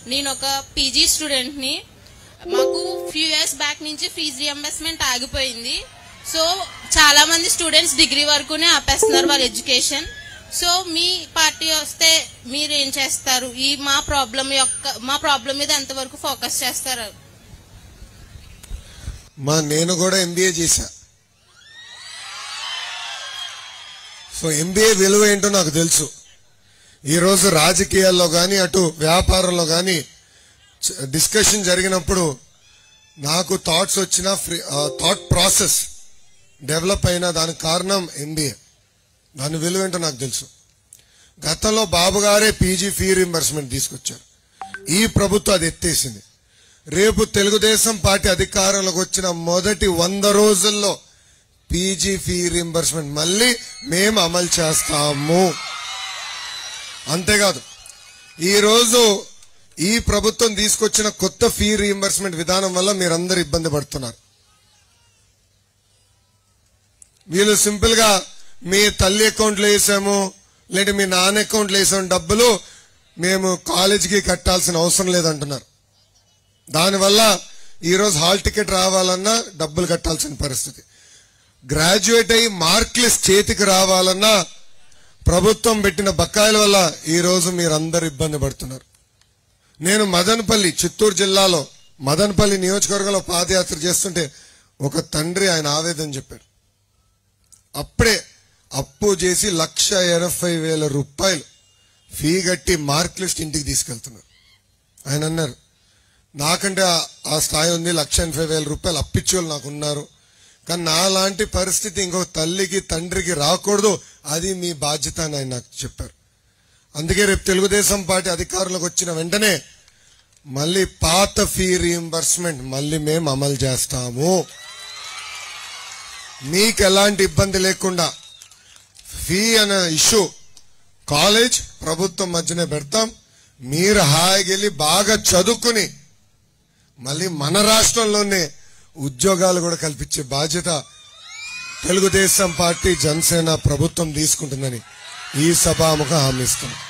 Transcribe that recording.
నేను ఒక పీజీ స్టూడెంట్ని మాకు ఫ్యూ ఇయర్స్ బ్యాక్ నుంచి ఫీజు రియంబర్స్మెంట్ ఆగిపోయింది సో చాలా మంది స్టూడెంట్స్ డిగ్రీ వరకునే ఆపేస్తున్నారు వాళ్ళ ఎడ్యుకేషన్ సో మీ పార్టీ వస్తే మీరు ఏం చేస్తారు ఈ మా ప్రాబ్లం యొక్క మా ప్రాబ్లం మీద ఎంతవరకు ఫోకస్ చేస్తారు మా నేను కూడా ఎంబీఏ చేశా సో ఎంబీఏ విలువ ఏంటో నాకు తెలుసు ఈరోజు రాజకీయాల్లో కానీ అటు వ్యాపారంలో కానీ డిస్కషన్ జరిగినప్పుడు నాకు థాట్స్ వచ్చిన థాట్ ప్రాసెస్ డెవలప్ అయిన దానికి కారణం ఎంబీఏ దాని విలువ ఏంటో నాకు తెలుసు గతంలో బాబు గారే పీజీ ఫీ రింబర్స్మెంట్ తీసుకొచ్చారు ఈ ప్రభుత్వం అది ఎత్తేసింది రేపు తెలుగుదేశం పార్టీ అధికారంలోకి వచ్చిన మొదటి వంద రోజుల్లో పీజీ ఫీ రింబర్స్మెంట్ మళ్ళీ మేము అమలు చేస్తాము అంతేకాదు ఈరోజు ఈ ప్రభుత్వం తీసుకొచ్చిన కొత్త ఫీ రీఎంబర్స్మెంట్ విధానం వల్ల మీరందరూ ఇబ్బంది పడుతున్నారు వీళ్ళు సింపుల్ గా మీ తల్లి అకౌంట్లో వేసాము లేదా మీ నాన్న అకౌంట్లో వేసాము డబ్బులు మేము కాలేజీకి కట్టాల్సిన అవసరం లేదంటున్నారు దానివల్ల ఈరోజు హాల్ టికెట్ రావాలన్నా డబ్బులు కట్టాల్సిన పరిస్థితి గ్రాడ్యుయేట్ అయ్యి మార్క్ లిస్ట్ చేతికి రావాలన్నా ప్రభుత్వం పెట్టిన బకాయిల వల్ల ఈ రోజు మీరందరూ ఇబ్బంది పడుతున్నారు నేను మదనపల్లి చిత్తూరు జిల్లాలో మదనపల్లి నియోజకవర్గంలో పాదయాత్ర చేస్తుంటే ఒక తండ్రి ఆయన ఆవేదన చెప్పాడు అప్పుడే అప్పు చేసి లక్ష ఎనభై వేల రూపాయలు ఫీ కట్టి మార్క్ లిస్ట్ ఇంటికి తీసుకెళ్తున్నారు ఆయన అన్నారు నాకంటే ఆ- ఆ స్థాయి ఉంది లక్ష ఎనభై వేల రూపాయలు అప్పిచ్చోళ్ళు నాకు ఉన్నారు కానీ నా లాంటి పరిస్థితి ఇంకొక తల్లికి తండ్రికి రాకూడదు అది మీ బాధ్యత అని ఆయన నాకు చెప్పారు అందుకే రేపు తెలుగుదేశం పార్టీ అధికారంలోకి వచ్చిన వెంటనే మళ్ళీ పాత ఫీ రీఎంబర్స్మెంట్ మళ్ళీ మేము అమలు చేస్తాము మీకు ఎలాంటి ఇబ్బంది లేకుండా ఫీ అనే ఇష్యూ కాలేజ్ ప్రభుత్వం మధ్యనే పెడతాం మీరు హాయిగా వెళ్ళి బాగా చదువుకుని మళ్ళీ మన రాష్ట్రంలోనే ఉద్యోగాలు కూడా కల్పించే బాధ్యత తెలుగుదేశం పార్టీ జనసేన ప్రభుత్వం తీసుకుంటుందని ఈ సభాముఖ హామీ ఇస్తున్నాం